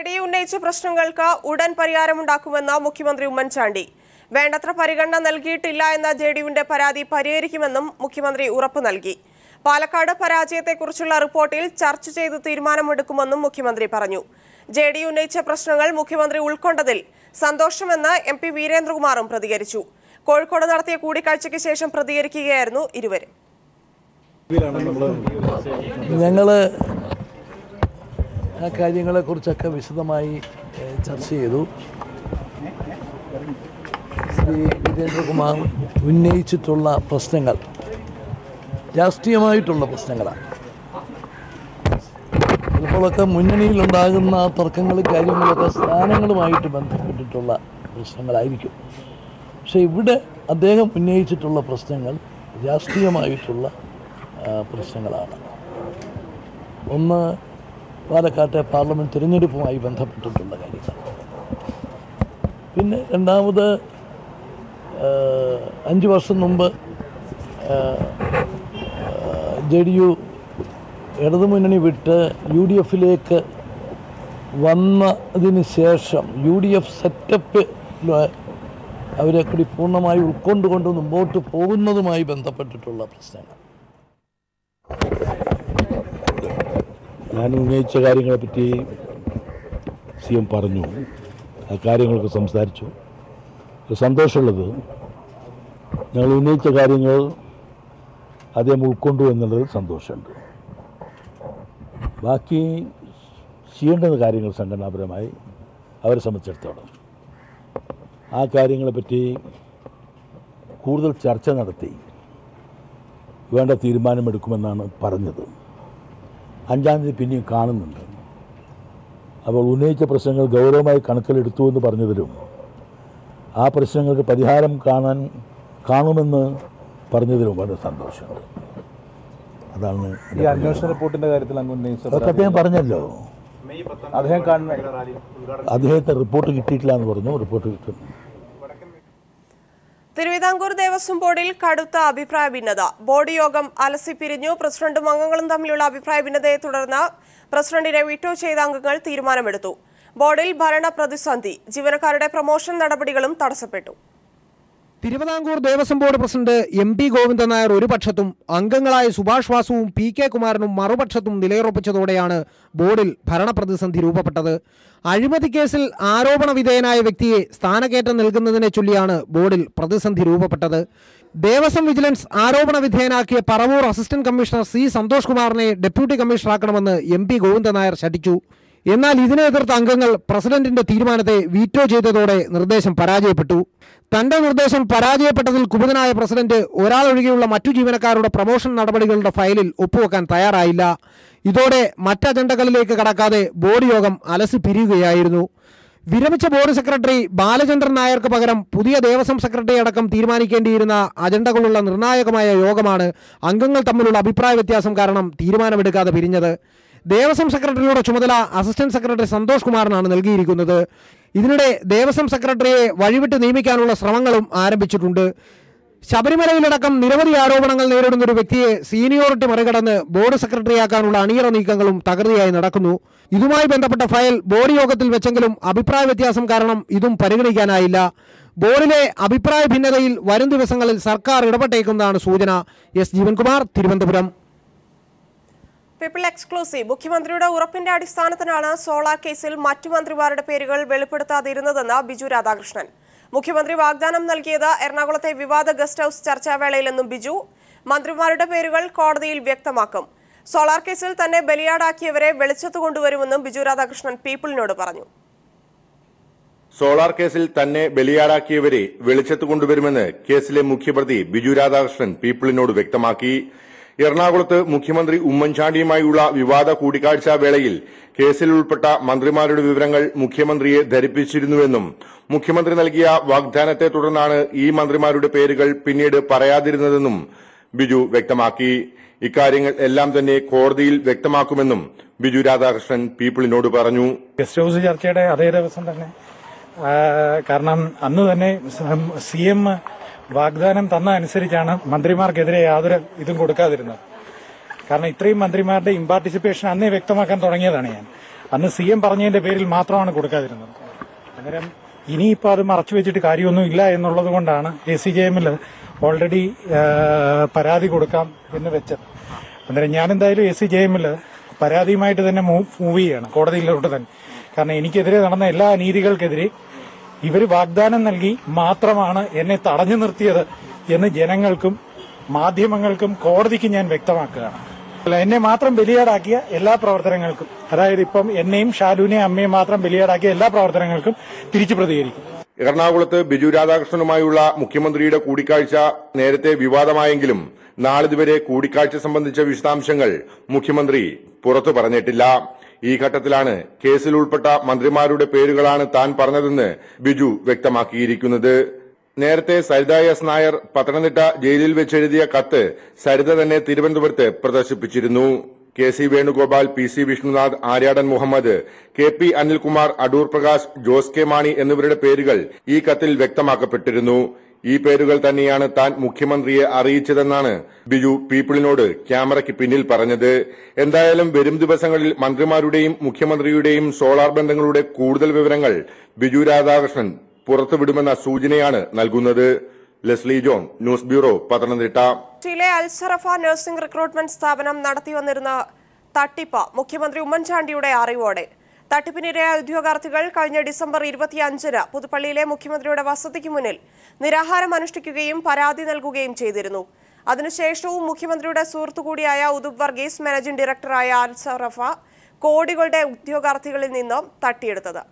D ഉന്നയിച്ച പ്രശ്നങ്ങൾക്ക് ഉടൻ പരിഹാരമുണ്ടാക്കുമെന്ന് മുഖ്യമന്ത്രി ഉമ്മൻചാണ്ടി വേണ്ടത്ര പരിഗണന നൽകിയിട്ടില്ല എന്ന ജെ ഡിയുവിന്റെ പരാതി പരിഹരിക്കുമെന്നും മുഖ്യമന്ത്രി ഉറപ്പു നൽകി പാലക്കാട് പരാജയത്തെക്കുറിച്ചുള്ള റിപ്പോർട്ടിൽ ചർച്ച ചെയ്ത് തീരുമാനമെടുക്കുമെന്നും മുഖ്യമന്ത്രി പറഞ്ഞു ജെ ഡി ഉന്നയിച്ച പ്രശ്നങ്ങൾ മുഖ്യമന്ത്രി ഉൾക്കൊണ്ടതിൽ സന്തോഷമെന്ന് എം പി വീരേന്ദ്രകുമാറും പ്രതികരിച്ചു കോഴിക്കോട് നടത്തിയ കൂടിക്കാഴ്ചയ്ക്ക് ശേഷം പ്രതികരിക്കുകയായിരുന്നു ഇരുവരും ഞങ്ങൾ ആ കാര്യങ്ങളെക്കുറിച്ചൊക്കെ വിശദമായി ഏഹ്, ചർച്ച ചെയ്തു ശ്രീ വീരേന്ദ്രകുമാർ ഉന്നയിച്ചിട്ടുള്ള പ്രശ്നങ്ങൾ രാഷ്ട്രീയമായിട്ടുള്ള പ്രശ്നങ്ങളാണ് ചിലപ്പോഴൊക്കെ മുന്നണിയിലുണ്ടാകുന്ന തർക്കങ്ങളും കാര്യങ്ങളൊക്കെ സ്ഥാനങ്ങളുമായിട്ട് ബന്ധപ്പെട്ടിട്ടുള്ള പ്രശ്നങ്ങളായിരിക്കും പക്ഷേ ഇവിടെ അദ്ദേഹം ഉന്നയിച്ചിട്ടുള്ള പ്രശ്നങ്ങൾ രാഷ്ട്രീയമായിട്ടുള്ള ആ, പ്രശ്നങ്ങളാണ് ഒന്ന് പാലക്കാട്ടെ പാർലമെൻറ്റ് തിരഞ്ഞെടുപ്പുമായി ബന്ധപ്പെട്ടിട്ടുള്ള കാര്യങ്ങൾ പിന്നെ രണ്ടാമത് ആ, അഞ്ച് വർഷം മുമ്പ് ജെ ഡി യു ഇടതുമുന്നണി വിട്ട് യു ഡി എഫിലേക്ക് വന്നതിന് ശേഷം യു ഡി എഫ് സെറ്റപ്പ് അവരെ കൂടി പൂർണ്ണമായി ഉൾക്കൊണ്ടുകൊണ്ട് മുമ്പോട്ട് പോകുന്നതുമായി ബന്ധപ്പെട്ടിട്ടുള്ള പ്രശ്നങ്ങൾ ഞാൻ ഉന്നയിച്ച കാര്യങ്ങളെപ്പറ്റി സി എം പറഞ്ഞു ആ കാര്യങ്ങളൊക്കെ സംസാരിച്ചു പക്ഷെ സന്തോഷമുള്ളത് ഞങ്ങൾ ഉന്നയിച്ച കാര്യങ്ങൾ അദ്ദേഹം ഉൾക്കൊണ്ടു എന്നുള്ളത് സന്തോഷമുണ്ട് ബാക്കി ചെയ്യേണ്ടുന്ന കാര്യങ്ങൾ സംഘടനാപരമായി അവരെ സംബന്ധിച്ചിടത്തോളം ആ കാര്യങ്ങളെപ്പറ്റി കൂടുതൽ ചർച്ച നടത്തി വേണ്ട തീരുമാനമെടുക്കുമെന്നാണ് പറഞ്ഞത് അഞ്ചാം തീയതി പിന്നെയും കാണുന്നുണ്ട് അപ്പോൾ ഉന്നയിച്ച പ്രശ്നങ്ങൾ ഗൗരവമായി കണക്കിലെടുത്തു എന്ന് പറഞ്ഞതിലും ആ പ്രശ്നങ്ങൾക്ക് പരിഹാരം കാണാൻ കാണുമെന്ന് പറഞ്ഞതിലും വളരെ സന്തോഷമുണ്ട് അതാണ് ഈ അന്വേഷണ റിപ്പോർട്ടിന്റെ കാര്യത്തിൽ അങ്ങ് ഉന്നയിച്ച അതൊക്കെ അദ്ദേഹം പറഞ്ഞല്ലോ അദ്ദേഹം കാണുന്ന അദ്ദേഹത്തെ റിപ്പോർട്ട് കിട്ടിയിട്ടില്ല എന്ന് പറഞ്ഞു റിപ്പോർട്ട് കിട്ടും തിരുവിതാംകൂർ ദേവസ്വം ബോർഡിൽ കടുത്ത അഭിപ്രായ ഭിന്നത ബോർഡ് യോഗം അലസി പിരിഞ്ഞു പ്രസിഡന്റും അംഗങ്ങളും തമ്മിലുള്ള അഭിപ്രായ ഭിന്നതയെ തുടർന്ന് പ്രസിഡന്റിനെ വിട്ടോ ചെയ്ത അംഗങ്ങൾ തീരുമാനമെടുത്തു ബോർഡിൽ ഭരണ പ്രതിസന്ധി ജീവനക്കാരുടെ പ്രമോഷൻ നടപടികളും തടസ്സപ്പെട്ടു Thiruvithamkoor Devaswom board president M P Govindan Nair ഒരു പക്ഷത്തും അംഗങ്ങളായ സുഭാഷ് വാസുവും പി കെ കുമാരനും മറുപക്ഷത്തും നിലയുറപ്പിച്ചതോടെയാണ് ബോർഡിൽ ഭരണപ്രതിസന്ധി രൂപപ്പെട്ടത് അഴിമതി കേസിൽ ആരോപണ വിധേയനായ വ്യക്തിയെ സ്ഥാനക്കയറ്റം നൽകുന്നതിനെ ചൊല്ലിയാണ് ബോർഡിൽ പ്രതിസന്ധി രൂപപ്പെട്ടത് ദേവസ്വം വിജിലൻസ് ആരോപണ വിധേയനാക്കിയ Paravur assistant commissioner C Santhosh കുമാറിനെ ഡെപ്യൂട്ടി കമ്മീഷണറാക്കണമെന്ന് എം പി ഗോവിന്ദൻ നായർ ശഠിച്ചു എന്നാൽ ഇതിനെ എതിർത്ത അംഗങ്ങൾ പ്രസിഡന്റിന്റെ തീരുമാനത്തെ വീറ്റോ ചെയ്തതോടെ നിർദ്ദേശം പരാജയപ്പെട്ടു തന്റെ നിർദ്ദേശം പരാജയപ്പെട്ടതിൽ കുപിതനായ പ്രസിഡന്റ് ഒരാളൊഴികെയുള്ള മറ്റു ജീവനക്കാരുടെ പ്രമോഷൻ നടപടികളുടെ ഫയലിൽ ഒപ്പുവെക്കാൻ തയ്യാറായില്ല ഇതോടെ മറ്റ് അജണ്ടകളിലേക്ക് കടക്കാതെ ബോർഡ് യോഗം അലസി പിരിയുകയായിരുന്നു വിരമിച്ച ബോർഡ് സെക്രട്ടറി ബാലചന്ദ്രൻ നായർക്ക് പകരം പുതിയ ദേവസ്വം സെക്രട്ടറി അടക്കം തീരുമാനിക്കേണ്ടിയിരുന്ന അജണ്ടകളുള്ള നിർണായകമായ യോഗമാണ് അംഗങ്ങൾ തമ്മിലുള്ള അഭിപ്രായ വ്യത്യാസം കാരണം തീരുമാനമെടുക്കാതെ പിരിഞ്ഞത് ദേവസ്വം സെക്രട്ടറിയുടെ ചുമതല അസിസ്റ്റന്റ് സെക്രട്ടറി സന്തോഷ് കുമാറിനാണ് നൽകിയിരിക്കുന്നത് ഇതിനിടെ ദേവസ്വം സെക്രട്ടറിയെ വഴിവിട്ട് നിയമിക്കാനുള്ള ശ്രമങ്ങളും ആരംഭിച്ചിട്ടുണ്ട് ശബരിമലയിലടക്കം നിരവധി ആരോപണങ്ങൾ നേരിടുന്ന ഒരു വ്യക്തിയെ സീനിയോറിറ്റി മറികടന്ന് ബോർഡ് സെക്രട്ടറിയാക്കാനുള്ള അണിയറ നീക്കങ്ങളും തകൃതിയായി നടക്കുന്നു ഇതുമായി ബന്ധപ്പെട്ട ഫയൽ ബോർഡ് യോഗത്തിൽ വെച്ചെങ്കിലും അഭിപ്രായ വ്യത്യാസം കാരണം ഇതും പരിഗണിക്കാനായില്ല ബോർഡിലെ അഭിപ്രായ ഭിന്നതയിൽ വരും ദിവസങ്ങളിൽ സർക്കാർ ഇടപെട്ടേക്കുന്നതാണ് സൂചന S Jeevankumar Thiruvananthapuram People exclusive മുഖ്യമന്ത്രിയുടെ ഉറപ്പിന്റെ അടിസ്ഥാനത്തിലാണ് സോളാർ കേസിൽ മറ്റു മന്ത്രിമാരുടെ പേരുകൾ വെളിപ്പെടുത്താതിരുന്നതെന്ന് ബിജു രാധാകൃഷ്ണൻ മുഖ്യമന്ത്രി വാഗ്ദാനം നൽകിയത് എറണാകുളത്തെ വിവാദ ഗസ്റ്റ് ഹൌസ് ചർച്ചാവേളയിലെന്നും ബിജു മന്ത്രിമാരുടെ പേരുകൾ കോടതിയിൽ വ്യക്തമാക്കും സോളാർ കേസിൽ തന്നെ ബലിയാടാക്കിയവരെ വെളിച്ചത്ത് കൊണ്ടുവരുമെന്നും ബിജു രാധാകൃഷ്ണൻ പീപ്പിളിനോട് പറഞ്ഞു സോളാർ കേസിൽ തന്നെ ബലിയാടാക്കിയവരെ വെളിച്ചത്ത് കൊണ്ടുവരുമെന്ന് കേസിലെ മുഖ്യപ്രതി ബിജു രാധാകൃഷ്ണൻ പീപ്പിളിനോട് വ്യക്തമാക്കി എറണാകുളത്ത് മുഖ്യമന്ത്രി ഉമ്മൻചാണ്ടിയുമായുള്ള വിവാദ കൂടിക്കാഴ്ചാ വേളയിൽ കേസിൽ ഉൾപ്പെട്ട മന്ത്രിമാരുടെ വിവരങ്ങൾ മുഖ്യമന്ത്രിയെ ധരിപ്പിച്ചിരുന്നുവെന്നും മുഖ്യമന്ത്രി നൽകിയ വാഗ്ദാനത്തെ തുടർന്നാണ് ഈ മന്ത്രിമാരുടെ പേരുകൾ പിന്നീട് പറയാതിരുന്നതെന്നും ബിജു വ്യക്തമാക്കി ഇക്കാര്യങ്ങൾ എല്ലാം തന്നെ കോടതിയിൽ വ്യക്തമാക്കുമെന്നും ബിജു രാധാകൃഷ്ണൻ പീപ്പിളിനോട് പറഞ്ഞു ഗസ്റ്റ് ഹൗസ് ചർച്ചയുടെ അതേ ദിവസം തന്നെ ആ, കാരണം അന്ന് തന്നെ സി എം വാഗ്ദാനം തന്ന അനുസരിച്ചാണ് മന്ത്രിമാർക്കെതിരെ യാതൊരു ഇതും കൊടുക്കാതിരുന്നത് കാരണം ഇത്രയും മന്ത്രിമാരുടെ ഇമ്പാർട്ടിസിപ്പേഷൻ അന്നേ വ്യക്തമാക്കാൻ തുടങ്ങിയതാണ് ഞാൻ അന്ന് സി എം പറഞ്ഞതിന്റെ പേരിൽ മാത്രമാണ് കൊടുക്കാതിരുന്നത് അന്നേരം ഇനിയിപ്പോൾ അത് മറച്ചു വെച്ചിട്ട് കാര്യമൊന്നും ഇല്ല എന്നുള്ളത് കൊണ്ടാണ് എ സി ജെ എമ്മിൽ ഓൾറെഡി പരാതി കൊടുക്കാം എന്ന് വെച്ചത് അന്നേരം ഞാൻ എന്തായാലും എ സി ജെ എമ്മിൽ പരാതിയുമായിട്ട് തന്നെ മൂവ് ചെയ്യാണ് കോടതിയിലോട്ട് തന്നെ കാരണം എനിക്കെതിരെ നടന്ന എല്ലാ അനീതികൾക്കെതിരെ ഇവർ വാഗ്ദാനം നൽകി മാത്രമാണ് എന്നെ തടഞ്ഞു നിർത്തിയത് എന്ന് ജനങ്ങൾക്കും മാധ്യമങ്ങൾക്കും കോടതിക്കും ഞാൻ വ്യക്തമാക്കുകയാണ് അല്ല എന്നെ മാത്രം ബലിയാടാക്കിയ എല്ലാ പ്രവർത്തനങ്ങൾക്കും അതായത് ഇപ്പം എന്നെയും ഷാലുവിനെയും അമ്മയും മാത്രം ബലിയാടാക്കിയ എല്ലാ പ്രവർത്തനങ്ങൾക്കും തിരിച്ചു പ്രതികരിക്കും എറണാകുളത്ത് ബിജു രാധാകൃഷ്ണനുമായുള്ള മുഖ്യമന്ത്രിയുടെ കൂടിക്കാഴ്ച നേരത്തെ വിവാദമായെങ്കിലും നാളിതുവരെ കൂടിക്കാഴ്ച സംബന്ധിച്ച വിശദാംശങ്ങൾ മുഖ്യമന്ത്രി പുറത്തു പറഞ്ഞിട്ടില്ല ഈ ഘട്ടത്തിലാണ് കേസിൽ ഉൾപ്പെട്ട മന്ത്രിമാരുടെ പേരുകളാണ് താൻ പറഞ്ഞതെന്ന് ബിജു വ്യക്തമാക്കിയിരിക്കുന്നത് നേരത്തെ സരിത എസ് നായർ പത്തനംതിട്ട ജയിലിൽ വെച്ചെഴുതിയ കത്ത് സരിത തന്നെ തിരുവനന്തപുരത്ത് പ്രദർശിപ്പിച്ചിരുന്നു K C Venugopal P C Vishnunath Aryadan Muhammad K P Anilkumar Adoor Prakash Jose K Mani എന്നിവരുടെ പേരുകൾ ഈ കത്തിൽ വ്യക്തമാക്കപ്പെട്ടിരുന്നു ഈ പേരുകൾ തന്നെയാണ് താൻ മുഖ്യമന്ത്രിയെ അറിയിച്ചതെന്നാണ് ബിജു പീപ്പിളിനോട് ക്യാമറയ്ക്ക് പിന്നിൽ പറഞ്ഞത് എന്തായാലും വരും ദിവസങ്ങളിൽ മന്ത്രിമാരുടെയും മുഖ്യമന്ത്രിയുടെയും സോളാർ ബന്ധങ്ങളുടെ കൂടുതൽ വിവരങ്ങൾ ബിജു രാധാകൃഷ്ണൻ പുറത്തുവിടുമെന്ന സൂചനയാണ് നൽകുന്നത് ലെസ്ലി ജോൺ ന്യൂസ് ബ്യൂറോ പത്തനംതിട്ട കൊച്ചിയിലെ അൽസറഫ നഴ്സിംഗ് റിക്രൂട്ട്മെന്റ് സ്ഥാപനം നടത്തിവന്നിരുന്ന തട്ടിപ്പ് മുഖ്യമന്ത്രി ഉമ്മൻചാണ്ടിയുടെ അറിവോടെ തട്ടിപ്പിനിരയായ ഉദ്യോഗാർത്ഥികൾ കഴിഞ്ഞ ഡിസംബർ ഇരുപത്തിയഞ്ചിന് പുതുപ്പള്ളിയിലെ മുഖ്യമന്ത്രിയുടെ വസതിക്ക് മുന്നിൽ നിരാഹാരം അനുഷ്ഠിക്കുകയും പരാതി നൽകുകയും ചെയ്തിരുന്നു അതിനുശേഷവും മുഖ്യമന്ത്രിയുടെ സുഹൃത്തു കൂടിയായ ഉദുബ് വർഗീസ് മാനേജിംഗ് ഡയറക്ടറായ അൽസറഫ കോടികളുടെ ഉദ്യോഗാർത്ഥികളിൽ നിന്നും തട്ടിയെടുത്തത്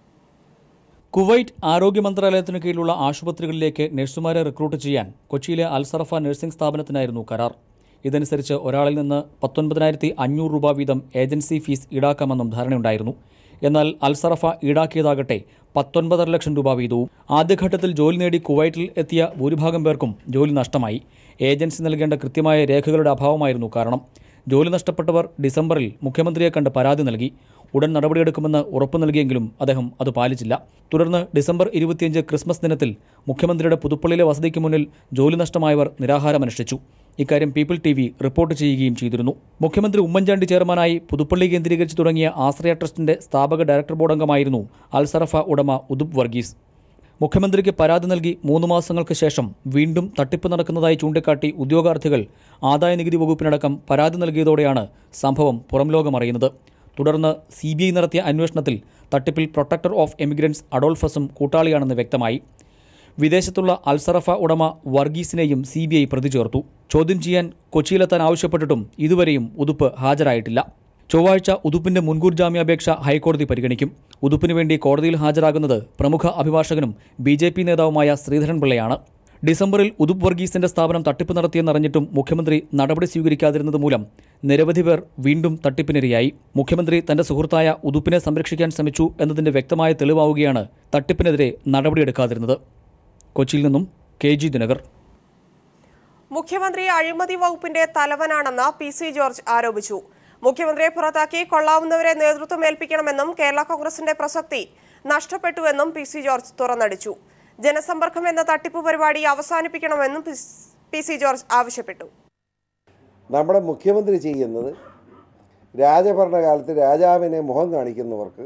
കുവൈറ്റ് ആരോഗ്യ മന്ത്രാലയത്തിനു കീഴിലുള്ള ആശുപത്രികളിലേക്ക് നഴ്സുമാരെ റിക്രൂട്ട് ചെയ്യാൻ കൊച്ചിയിലെ അൽസറഫ നഴ്സിംഗ് സ്ഥാപനത്തിനായിരുന്നു കരാർ ഇതനുസരിച്ച് ഒരാളിൽ നിന്ന് പത്തൊൻപതിനായിരത്തി അഞ്ഞൂറ് രൂപ വീതം ഏജൻസി ഫീസ് ഈടാക്കാമെന്നും ധാരണയുണ്ടായിരുന്നു എന്നാൽ അൽസറഫ ഈടാക്കിയതാകട്ടെ പത്തൊൻപതര ലക്ഷം രൂപ വീതവും ആദ്യഘട്ടത്തിൽ ജോലി നേടി കുവൈറ്റിൽ എത്തിയ ഭൂരിഭാഗം പേർക്കും ജോലി നഷ്ടമായി ഏജൻസി നൽകേണ്ട കൃത്യമായ രേഖകളുടെ അഭാവമായിരുന്നു കാരണം ജോലി നഷ്ടപ്പെട്ടവർ ഡിസംബറിൽ മുഖ്യമന്ത്രിയെ കണ്ട് പരാതി നൽകി ഉടൻ നടപടിയെടുക്കുമെന്ന് ഉറപ്പു നൽകിയെങ്കിലും അദ്ദേഹം അത് പാലിച്ചില്ല തുടർന്ന് ഡിസംബർ ഇരുപത്തിയഞ്ച് ക്രിസ്മസ് ദിനത്തിൽ മുഖ്യമന്ത്രിയുടെ പുതുപ്പള്ളിയിലെ വസതിക്ക് മുന്നിൽ ജോലി നഷ്ടമായവർ നിരാഹാരമനുഷ്ഠിച്ചു ഇക്കാര്യം പീപ്പിൾ ടി വി റിപ്പോർട്ട് ചെയ്യുകയും ചെയ്തിരുന്നു മുഖ്യമന്ത്രി ഉമ്മൻചാണ്ടി ചെയർമാനായി പുതുപ്പള്ളി കേന്ദ്രീകരിച്ച് തുടങ്ങിയ ആശ്രയ ട്രസ്റ്റിന്റെ സ്ഥാപക ഡയറക്ടർ ബോർഡ് അംഗമായിരുന്നു അൽസറഫ ഉടമ ഉദുബ് വർഗീസ് മുഖ്യമന്ത്രിക്ക് പരാതി നൽകി മൂന്ന് മാസങ്ങൾക്ക് ശേഷം വീണ്ടും തട്ടിപ്പ് നടക്കുന്നതായി ചൂണ്ടിക്കാട്ടി ഉദ്യോഗാർത്ഥികൾ ആദായനികുതി വകുപ്പിനടക്കം പരാതി നൽകിയതോടെയാണ് സംഭവം പുറംലോകമറിയുന്നത് തുടർന്ന് സി ബി ഐ നടത്തിയ അന്വേഷണത്തിൽ തട്ടിപ്പിൽ പ്രൊട്ടക്ടർ ഓഫ് എമിഗ്രൻസ് അഡോൾഫസും കൂട്ടാളിയാണെന്ന് വ്യക്തമായി വിദേശത്തുള്ള അൽസറഫ ഉടമ വർഗീസിനെയും സി ബി ഐ പ്രതി ചേർത്തു ചോദ്യം ചെയ്യാൻ കൊച്ചിയിലെത്താൻ ആവശ്യപ്പെട്ടിട്ടും ഇതുവരെയും ഉതുപ്പ് ഹാജരായിട്ടില്ല ചൊവ്വാഴ്ച ഉതുപ്പിന്റെ മുൻകൂർ ജാമ്യാപേക്ഷ ഹൈക്കോടതി പരിഗണിക്കും ഉതുപ്പിന് വേണ്ടി കോടതിയിൽ ഹാജരാകുന്നത് പ്രമുഖ അഭിഭാഷകനും ബി ജെ പി നേതാവുമായ ശ്രീധരൻപിള്ളയാണ് ഡിസംബറിൽ ഉതുപ്പ് വർഗീസിന്റെ സ്ഥാപനം തട്ടിപ്പ് നടത്തിയെന്നറിഞ്ഞിട്ടും മുഖ്യമന്ത്രി നടപടി സ്വീകരിക്കാതിരുന്നത് മൂലം നിരവധി പേർ വീണ്ടും തട്ടിപ്പിനിരയായി മുഖ്യമന്ത്രി തന്റെ സുഹൃത്തായ ഉതുപ്പിനെ സംരക്ഷിക്കാൻ ശ്രമിച്ചു എന്നതിന്റെ വ്യക്തമായ തെളിവാവുകയാണ് തട്ടിപ്പിനെതിരെ നടപടിയെടുക്കാതിരുന്നത് കൊച്ചിയിൽ നിന്നും കെ ജി ദിനകർ മുഖ്യമന്ത്രി അഴിമതി വകുപ്പിന്റെ തലവനാണെന്ന് പി സി ജോർജ് ആരോപിച്ചു മുഖ്യമന്ത്രിയെ പുറത്താക്കി കൊള്ളാവുന്നവരെ നേതൃത്വം ഏൽപ്പിക്കണമെന്നും കേരള കോൺഗ്രസിന്റെ പ്രസക്തി നഷ്ടപ്പെട്ടുവെന്നും പി സി ജോർജ് തുറന്നടിച്ചു ജനസമ്പർക്കം എന്ന തട്ടിപ്പ് പരിപാടി അവസാനിപ്പിക്കണമെന്നും പി സി ജോർജ് ആവശ്യപ്പെട്ടു നമ്മുടെ മുഖ്യമന്ത്രി ചെയ്യുന്നത് രാജഭരണകാലത്ത് രാജാവിനെ മുഖം കാണിക്കുന്നവർക്ക്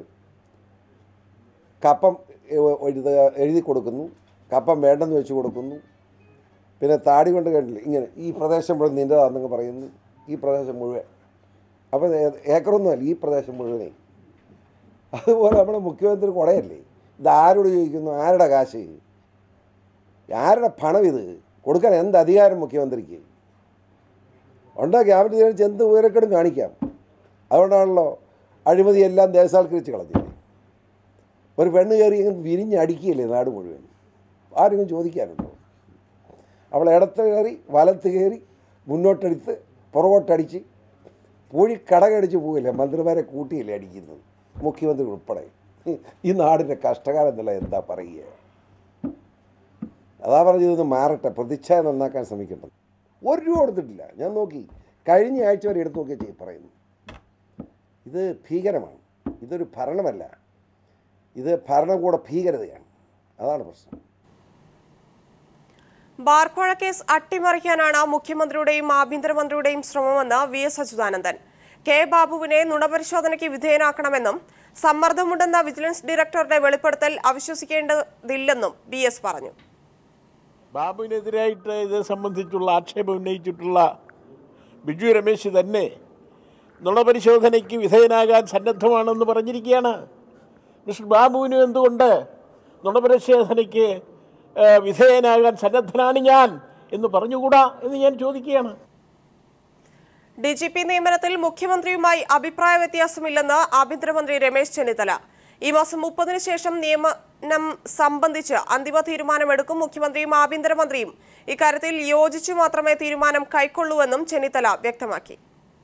കപ്പം എ- എഴുത എഴുതി കൊടുക്കുന്നു കപ്പം വേണ്ടെന്ന് വെച്ച് കൊടുക്കുന്നു പിന്നെ താടി കൊണ്ട് കണ്ടില്ല ഇങ്ങനെ ഈ പ്രദേശം മുഴുവൻ നിൻ്റെതാണെന്നൊക്കെ പറയുന്നു ഈ പ്രദേശം മുഴുവൻ അപ്പോൾ ഏ- ഏക്കറൊന്നുമല്ല ഈ പ്രദേശം മുഴുവനേ അതുപോലെ നമ്മുടെ മുഖ്യമന്ത്രി കുടയല്ലേ ഇത് ആരോട് ചോദിക്കുന്നു ആരുടെ കാശ് ആരുടെ പണം ഇത് കൊടുക്കാൻ എന്ത് അധികാരം മുഖ്യമന്ത്രിക്ക് ഉണ്ടോ ക്യാബിനറ്റ് തീരുമാനിച്ച് എന്ത് ഉയരക്കേടും കാണിക്കാം അതുകൊണ്ടാണല്ലോ അഴിമതിയെല്ലാം ദേശസാൽക്കരിച്ച് കളഞ്ഞത് ഒരു പെണ്ണ് കയറി ഇങ്ങനെ വിരിഞ്ഞടിക്കുകയല്ലേ നാട് മുഴുവൻ ആരെങ്കിലും ചോദിക്കാനുണ്ടോ അവൾ ഇടത്ത് കയറി വലത്ത് കയറി മുന്നോട്ടടിത്ത് പുറകോട്ടടിച്ച് പൂഴി കടകടിച്ച് പോവില്ലേ മന്ത്രിമാരെ കൂട്ടിയല്ലേ അടിക്കുന്നത് മുഖ്യമന്ത്രി ഉൾപ്പെടെ ഈ നാടിൻ്റെ കഷ്ടകാലം എന്നുള്ള എന്താ പറയുക അതാ പറഞ്ഞത് ഇതൊന്ന് മാറട്ടെ പ്രതിച്ഛായ നന്നാക്കാൻ ശ്രമിക്കേണ്ടത് ഒരു രൂപ കൊടുത്തിട്ടില്ല ഞാൻ നോക്കി കഴിഞ്ഞ ആഴ്ച വരെ എടുത്ത് നോക്കിയാൽ ചെയ്യും പറയുന്നു ഇത് ഭീകരമാണ് ഇതൊരു ഭരണമല്ല ഇത് ഭരണകൂട ഭീകരതയാണ് അതാണ് പ്രശ്നം ബാർക്കോഴ കേസ് അട്ടിമറിക്കാനാണ് മുഖ്യമന്ത്രിയുടെയും ആഭ്യന്തരമന്ത്രിയുടെയും ശ്രമമെന്ന് വി എസ് അച്യുതാനന്ദൻ കെ ബാബുവിനെ നുണപരിശോധനയ്ക്ക് വിധേയനാക്കണമെന്നും സമ്മർദ്ദമുണ്ടെന്ന വിജിലൻസ് ഡയറക്ടറുടെ വെളിപ്പെടുത്തൽ അവിശ്വസിക്കേണ്ടതില്ലെന്നും ബി എസ് പറഞ്ഞു ബാബുവിനെതിരായിട്ട് ഇത് സംബന്ധിച്ചുള്ള ആക്ഷേപം ഉന്നയിച്ചിട്ടുള്ള ബിജു രമേശ് തന്നെ നുണപരിശോധനയ്ക്ക് വിധേയനാകാൻ സന്നദ്ധമാണെന്ന് പറഞ്ഞിരിക്കുകയാണ് മിസ്റ്റർ ബാബുവിന് എന്തുകൊണ്ട് നുണപരിശോധനയ്ക്ക് ഏഹ്, വിധേയനാകാൻ സന്നദ്ധനാണ് ഞാൻ എന്ന് പറഞ്ഞുകൂടാ എന്ന് ഞാൻ ചോദിക്കുകയാണ് ഡി ജി പി നിയമനത്തിൽ മുഖ്യമന്ത്രിയുമായി അഭിപ്രായ വ്യത്യാസമില്ലെന്ന് ആഭ്യന്തരമന്ത്രി രമേശ് ചെന്നിത്തല ഈ മാസം മുപ്പതിന് ശേഷം നിയമനം സംബന്ധിച്ച് അന്തിമ തീരുമാനമെടുക്കും മുഖ്യമന്ത്രിയും ആഭ്യന്തരമന്ത്രിയും ഇക്കാര്യത്തിൽ യോജിച്ചു മാത്രമേ തീരുമാനം കൈക്കൊള്ളൂവെന്നും ചെന്നിത്തല വ്യക്തമാക്കി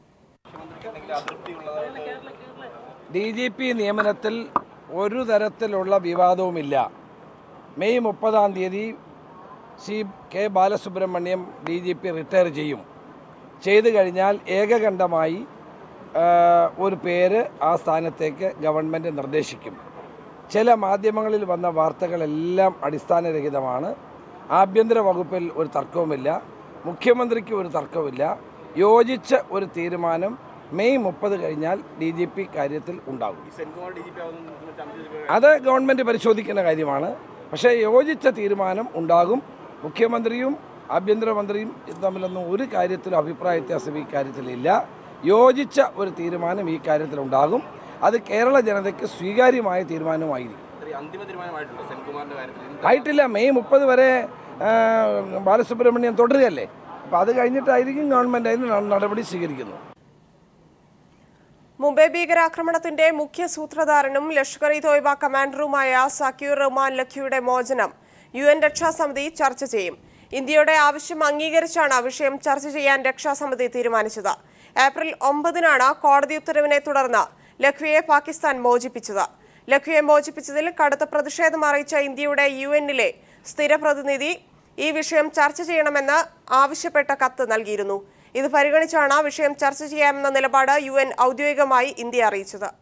ഡി ജി പി നിയമനത്തിൽ ഒരു തരത്തിലുള്ള വിവാദവുമില്ല മെയ് മുപ്പതാം തീയതി C K Balasubrahmanyam D G P retire ചെയ്യും ചെയ്തു കഴിഞ്ഞാൽ ഏകകണ്ഠമായി ആ, ഒരു പേര് ആ സ്ഥാനത്തേക്ക് ഗവൺമെൻറ് നിർദ്ദേശിക്കും ചില മാധ്യമങ്ങളിൽ വന്ന വാർത്തകളെല്ലാം അടിസ്ഥാനരഹിതമാണ് ആഭ്യന്തര വകുപ്പിൽ ഒരു തർക്കവുമില്ല മുഖ്യമന്ത്രിക്ക് ഒരു തർക്കവുമില്ല യോജിച്ച ഒരു തീരുമാനം മെയ് മുപ്പത് കഴിഞ്ഞാൽ ഡി ജി പി കാര്യത്തിൽ ഉണ്ടാകും അത് ഗവൺമെൻറ് പരിശോധിക്കുന്ന കാര്യമാണ് പക്ഷേ യോജിച്ച തീരുമാനം ഉണ്ടാകും മുഖ്യമന്ത്രിയും ആഭ്യന്തരമന്ത്രിയും തമ്മിലൊന്നും ഒരു കാര്യത്തിലും അഭിപ്രായ വ്യത്യാസം ഈ കാര്യത്തിലില്ല യോജിച്ച ഒരു തീരുമാനം ഈ കാര്യത്തിലുണ്ടാകും അത് കേരള ജനതയ്ക്ക് സ്വീകാര്യമായ തീരുമാനമായിരിക്കും ആയിട്ടില്ല മെയ് മുപ്പത് വരെ ആ, ബാലസുബ്രഹ്മണ്യം തുടരുകയല്ലേ അപ്പോൾ അത് കഴിഞ്ഞിട്ടായിരിക്കും ഗവൺമെൻറ് അതിന് ന- നടപടി സ്വീകരിക്കുന്നത് മുംബൈ ഭീകരാക്രമണത്തിന്റെ മുഖ്യ സൂത്രധാരനും ലഷ്കർ ഇ തോയ്ബ കമാൻഡറുമായ സക്യൂർ റഹ്മാൻ ലഖ്വിയുടെ മോചനം യു എൻ രക്ഷാസമിതി ചർച്ച ചെയ്യും ഇന്ത്യയുടെ ആവശ്യം അംഗീകരിച്ചാണ് വിഷയം ചർച്ച ചെയ്യാൻ രക്ഷാസമിതി തീരുമാനിച്ചത് ഏപ്രിൽ ഒമ്പതിനാണ് കോടതി ഉത്തരവിനെ തുടർന്ന് ലഖ്വിയെ പാകിസ്ഥാൻ മോചിപ്പിച്ചത് ലഖ്വിയെ മോചിപ്പിച്ചതിൽ കടുത്ത പ്രതിഷേധം അറിയിച്ച ഇന്ത്യയുടെ യു എന്നിലെ സ്ഥിര പ്രതിനിധി ഈ വിഷയം ചർച്ച ചെയ്യണമെന്ന് ആവശ്യപ്പെട്ട കത്ത് നൽകിയിരുന്നു ഇത് പരിഗണിച്ചാണ് വിഷയം ചർച്ച ചെയ്യാമെന്ന നിലപാട് യു ഔദ്യോഗികമായി ഇന്ത്യ അറിയിച്ചത്